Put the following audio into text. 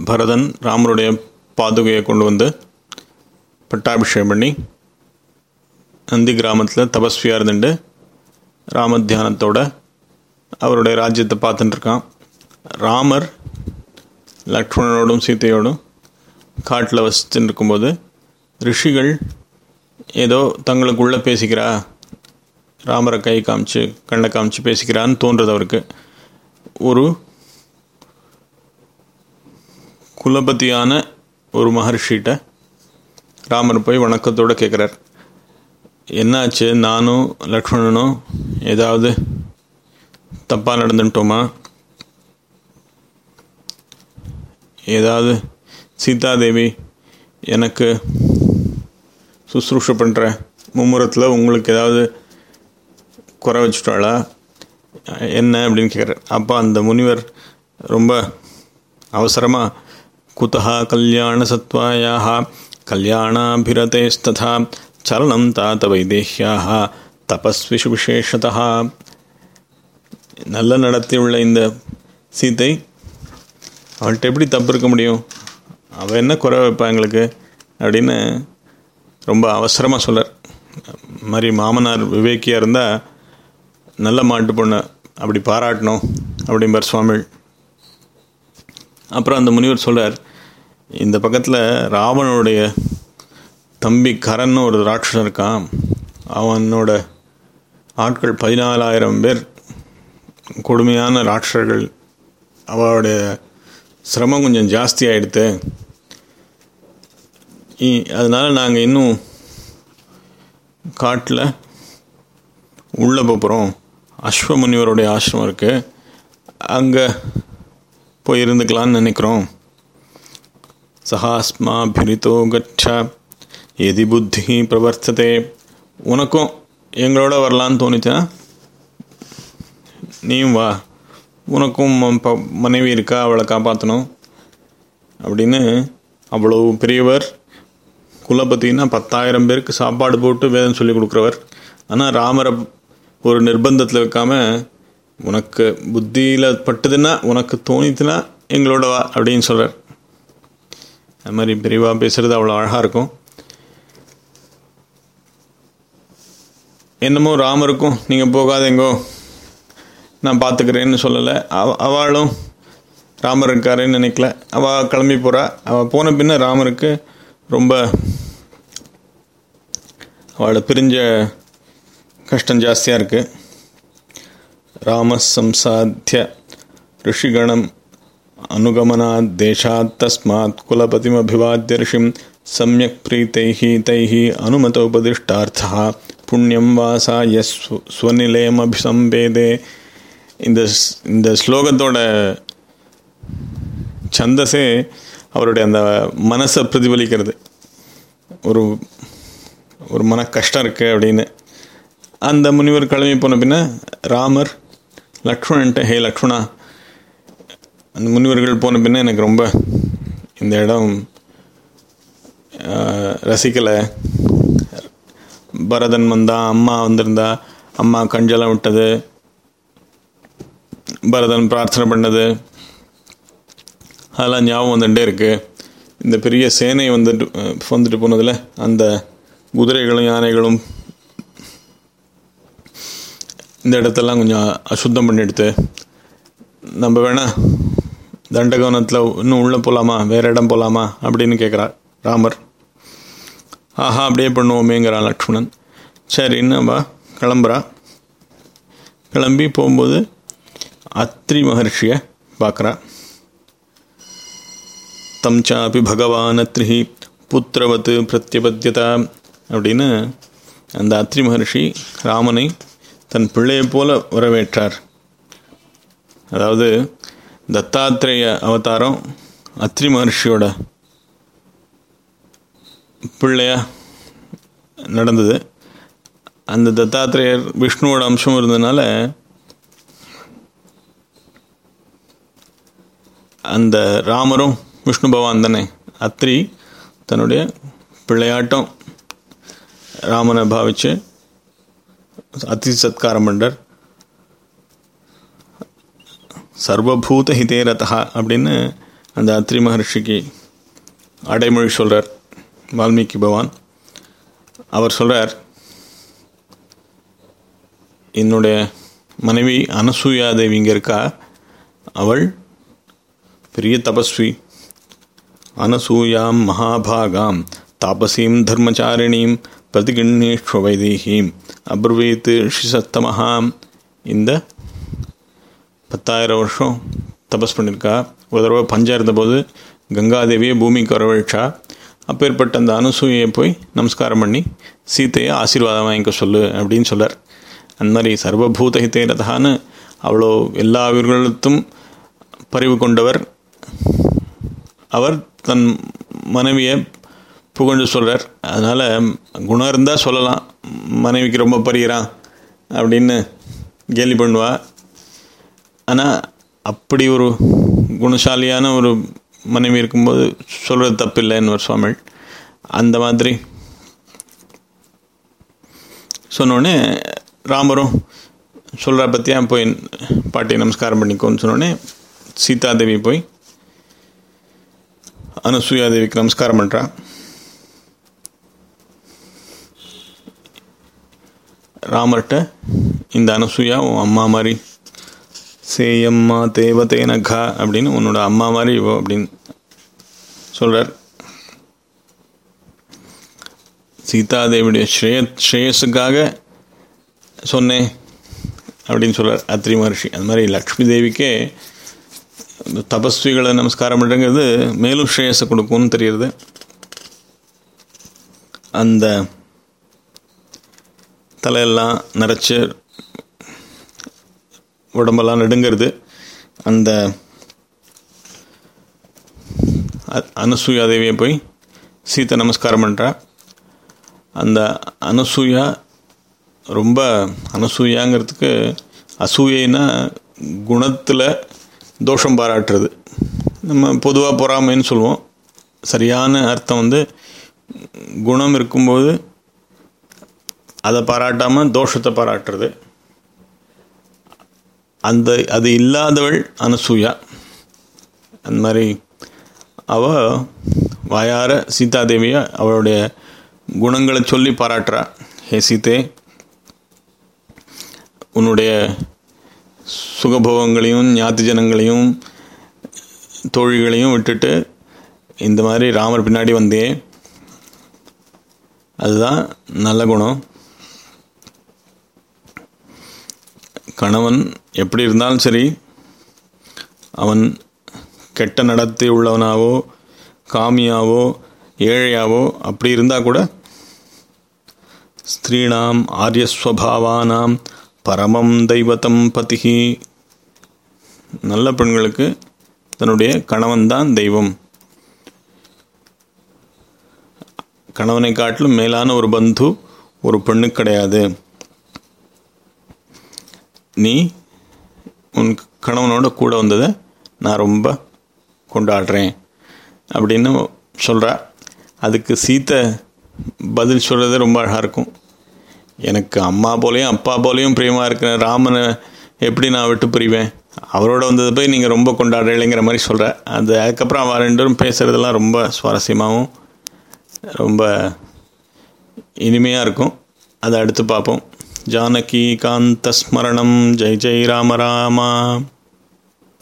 பரதன் ராமருடைய பாதுகையை கொண்டு வந்து பட்டாபிஷேகம் பண்ணி நந்தி கிராமத்தில் தபஸ்வியாக இருந்துட்டு ராம தியானத்தோட அவருடைய ராஜ்யத்தை பார்த்துட்டு இருக்கான் ராமர் லக்ஷ்மணனோடும் சீதையோடும் காட்டில் வசிச்சுட்டு இருக்கும்போது ரிஷிகள் ஏதோ தங்களுக்குள்ளே பேசிக்கிறா ராமரை கை காமிச்சு கண்ணை காமிச்சு பேசிக்கிறான்னு தோன்றது அவருக்கு ஒரு குலபதியான ஒரு மகர்ஷிகிட்ட ராமர் போய் வணக்கத்தோடு கேட்குறார் என்னாச்சு நானும் லக்ஷ்மணனும் ஏதாவது தப்பாக நடந்துட்டோமா ஏதாவது சீதாதேவி எனக்கு சுசுரூஷை பண்ணுற மும்முரத்தில் உங்களுக்கு ஏதாவது குறை வச்சுட்டாளா என்ன அப்படின்னு கேட்குறார் அப்போ அந்த முனிவர் ரொம்ப அவசரமாக குத்தா கல்யாண சத்வாயாக கல்யாணாபிரதேஸ்ததா சலனம் தாத்த வைதேஹ்யாக தபஸ்விஷு விசேஷதா நல்ல நடத்தியுள்ள இந்த சீத்தை அவள்கிட்ட எப்படி தப்பு இருக்க முடியும் அவள் என்ன குறை வைப்பா எங்களுக்கு அப்படின்னு ரொம்ப அவசரமாக சொல்லார் மாதிரி மாமனார் விவேக்கியாக இருந்தால் நல்ல மாட்டு பொண்ணு அப்படி பாராட்டணும் அப்படிம்பார் சுவாமிகள் அப்புறம் அந்த முனிவர் சொல்கிறார் இந்த பக்கத்தில் ராவணனுடைய தம்பி கரன்னு ஒரு ராட்சசன் இருக்கான் அவனோட ஆட்கள் பதினாலாயிரம் பேர் கொடுமையான ராட்சர்கள் அவளுடைய சிரமம் கொஞ்சம் ஜாஸ்தி ஆகிடுது அதனால் நாங்கள் இன்னும் காட்டில் உள்ளே போகிறோம் அஸ்வமுனிவருடைய ஆசிரமம் இருக்குது அங்கே போய் இருந்துக்கலான்னு நினைக்கிறோம் சஹாஸ்மாபிரித்தோ கச்சா எதி புத்தி பிரவர்த்ததே உனக்கும் எங்களோட வரலான்னு தோணுச்சுன்னா நீயும் வா உனக்கும் மனைவி இருக்கா அவளை காப்பாற்றணும் அப்படின்னு அவ்வளோ பெரியவர் குலபத்தின்னா பத்தாயிரம் பேருக்கு சாப்பாடு போட்டு வேதம் சொல்லி கொடுக்குறவர் ஆனால் ராமரை ஒரு நிர்பந்தத்தில் இருக்காம உனக்கு புத்தியில் பட்டுதுன்னா உனக்கு தோணித்துனா எங்களோட வா அப்படின்னு சொல்கிறார் அது மாதிரி பெரியவா பேசுகிறது அவ்வளோ அழகாக இருக்கும் என்னமோ ராமருக்கும் நீங்கள் போகாதேங்கோ நான் பார்த்துக்கிறேன்னு சொல்லலை அவ அவளும் ராமர் இருக்காருன்னு நினைக்கல அவள் கிளம்பி போகிறா அவள் போன பின்ன ராமருக்கு ரொம்ப அவளை பிரிஞ்ச கஷ்டம் ஜாஸ்தியாக இருக்குது ராம சம்சாத்திய ரிஷிகணம் அனுகமனாத் தேசாத் தஸ்மாத் குலபதிமபிவாத்திய ரிஷிம் சமயக் பிரீத்தைஹி தைஹி அனுமதோபதிஷ்டார்த்தா புண்ணியம் வாசாய ஸ்வநிலையமபிசம்பேதே இந்த இந்த ஸ்லோகத்தோட சந்தஸே அவருடைய அந்த மனசை பிரதிபலிக்கிறது ஒரு ஒரு மன கஷ்டம் இருக்குது அப்படின்னு அந்த முனிவர் கிளம்பி போன பின்ன ராமர் லக்ஷ்மணன்ட்ட ஹே லக்ஷ்மணா அந்த முனிவர்கள் போன பின்ன எனக்கு ரொம்ப இந்த இடம் ரசிக்கலை பரதன் வந்தான் அம்மா வந்திருந்தா அம்மா கஞ்சலம் விட்டது பரதன் பிரார்த்தனை பண்ணது அதெல்லாம் ஞாபகம் வந்துட்டே இருக்குது இந்த பெரிய சேனை வந்துட்டு வந்துட்டு போனதில் அந்த குதிரைகளும் யானைகளும் இந்த இடத்தெல்லாம் கொஞ்சம் அசுத்தம் பண்ணி எடுத்து நம்ம வேணா தண்டகவனத்தில் இன்னும் உள்ளே போகலாமா வேறு இடம் போகலாமா அப்படின்னு கேட்குறார் ராமர் ஆஹா அப்படியே பண்ணுவோமேங்கிறான் லக்ஷ்மணன் சரின்னு வா கிளம்புறா கிளம்பி போகும்போது அத்ரி மகர்ஷியை பார்க்குறா தம் சாப்பி பகவான் அத்ரிஹி புத்திரவத்து பிரத்யபத்தியதா அப்படின்னு அந்த அத்ரி மகர்ஷி ராமனை தன் பிள்ளையை போல வரவேற்றார் அதாவது தத்தாத்திரேய அவதாரம் அத்ரி மகர்ஷியோட பிள்ளையா நடந்தது அந்த தத்தாத்திரேயர் விஷ்ணுவோட அம்சம் இருந்ததுனால அந்த ராமரும் விஷ்ணு பகவான் தானே அத்ரி தன்னுடைய பிள்ளையாட்டம் ராமனை பாவிச்சு அதி சத்காரம் பண்ணார் சர்வபூத ஹிதே ரதா அப்படின்னு அந்த அத்ரி மகர்ஷிக்கு அடைமொழி சொல்கிறார் வால்மீகி பகவான் அவர் சொல்கிறார் என்னுடைய மனைவி அனசூயா தேவி இங்கே இருக்கா அவள் பெரிய தபஸ்வி அனசூயாம் மகாபாகாம் தாபசீம் தர்மச்சாரிணீம் பிரதிகிண்ணேஷ்வ வைதீகீம் அப்ரவீத் ஷிசத்தமஹாம் இந்த பத்தாயிரம் வருஷம் தபஸ் பண்ணியிருக்கா ஒரு தடவை பஞ்சம் இருந்தபோது கங்காதேவியை பூமிக்கு வரவழைச்சா அப்பேற்பட்ட அந்த அனுசூயை போய் நமஸ்காரம் பண்ணி சீத்தையை ஆசீர்வாதம் வாங்கிக்க சொல்லு அப்படின்னு சொல்லார் அந்த மாதிரி சர்வபூத ஹிதேரதான்னு அவ்வளோ எல்லா உயிர்களுக்கும் பரிவு கொண்டவர் அவர் தன் மனைவியை புகழ்ந்து சொல்கிறார் அதனால் குணம் இருந்தால் சொல்லலாம் மனைவிக்கு ரொம்ப பரிகிறான் அப்படின்னு கேலி பண்ணுவா ஆனால் அப்படி ஒரு குணசாலியான ஒரு மனைவி இருக்கும்போது சொல்கிறது தப்பில்லைன்னு ஒரு சுவாமி அந்த மாதிரி சொன்னோடனே ராமரும் சொல்கிற பற்றியா போய் பாட்டி நமஸ்காரம் பண்ணிக்கோன்னு சொன்னோடனே சீதாதேவி போய் அனுசூயாதேவிக்கு நமஸ்காரம் பண்ணுறா ராமர்கிட்ட இந்த அனுசூயா உன் அம்மா மாதிரி சேயம்மா தேவதேன கா அப்படின்னு உன்னோட அம்மா மாதிரி இவோ அப்படின்னு சொல்கிறார் சீதாதேவியுடைய ஸ்ரேய ஸ்ரேயஸுக்காக சொன்னேன் அப்படின்னு சொல்கிறார் அத்ரி மகர்ஷி அது மாதிரி லக்ஷ்மி தேவிக்கே தபஸ்விகளை நமஸ்காரம் பண்ணுறது மேலும் ஸ்ரேயஸை கொடுக்கும்னு தெரியுது அந்த தலையெல்லாம் நரைச்சு உடம்பெல்லாம் நடுங்கிறது அந்த அனுசூயா தேவியை போய் சீத்தை நமஸ்காரம் பண்ணுறா அந்த அனுசூயா ரொம்ப அனசூயாங்கிறதுக்கு அசூயைனா குணத்தில் தோஷம் பாராட்டுறது நம்ம பொதுவாக பொறாமைன்னு சொல்லுவோம் சரியான அர்த்தம் வந்து குணம் இருக்கும்போது அதை பாராட்டாமல் தோஷத்தை பாராட்டுறது அந்த அது இல்லாதவள் அனசூயா அந்த மாதிரி அவ வாயார சீதாதேவியை அவளுடைய குணங்களை சொல்லி பாராட்டுறா ஹே சீதே உன்னுடைய சுகபோகங்களையும் ஞாத்தி ஜனங்களையும் தோழிகளையும் விட்டுட்டு இந்த மாதிரி ராமர் பின்னாடி வந்தே அதுதான் நல்ல குணம் கணவன் எப்படி இருந்தாலும் சரி அவன் கெட்ட நடத்தை உள்ளவனாவோ காமியாவோ ஏழையாவோ அப்படி இருந்தால் கூட ஸ்திரீணாம் ஆரியஸ்வபாவானாம் பரமம் தெய்வத்தம் பதிகி நல்ல பெண்களுக்கு தன்னுடைய கணவன் தான் தெய்வம் கணவனை காட்டிலும் மேலான ஒரு பந்து ஒரு பெண்ணு கிடையாது நீ உன் கணவனோட கூட வந்ததை நான் ரொம்ப கொண்டாடுறேன் அப்படின்னு சொல்கிறா அதுக்கு சீத்தை பதில் சொல்கிறது ரொம்ப அழகாக இருக்கும் எனக்கு அம்மா போலேயும் அப்பா போலேயும் பிரியமாக இருக்கிற ராமனை எப்படி நான் விட்டு புரிவேன் அவரோட வந்தது போய் நீங்கள் ரொம்ப கொண்டாடுறீங்கிற மாதிரி சொல்கிற அது அதுக்கப்புறம் அவன் ரெண்டும் பேசுகிறதெல்லாம் ரொம்ப சுவாரஸ்யமாகவும் ரொம்ப இனிமையாக இருக்கும் அதை அடுத்து பார்ப்போம் ஜானகி காந்த ஸ்மரணம் ஜெய் ஜெய் ராம ராமா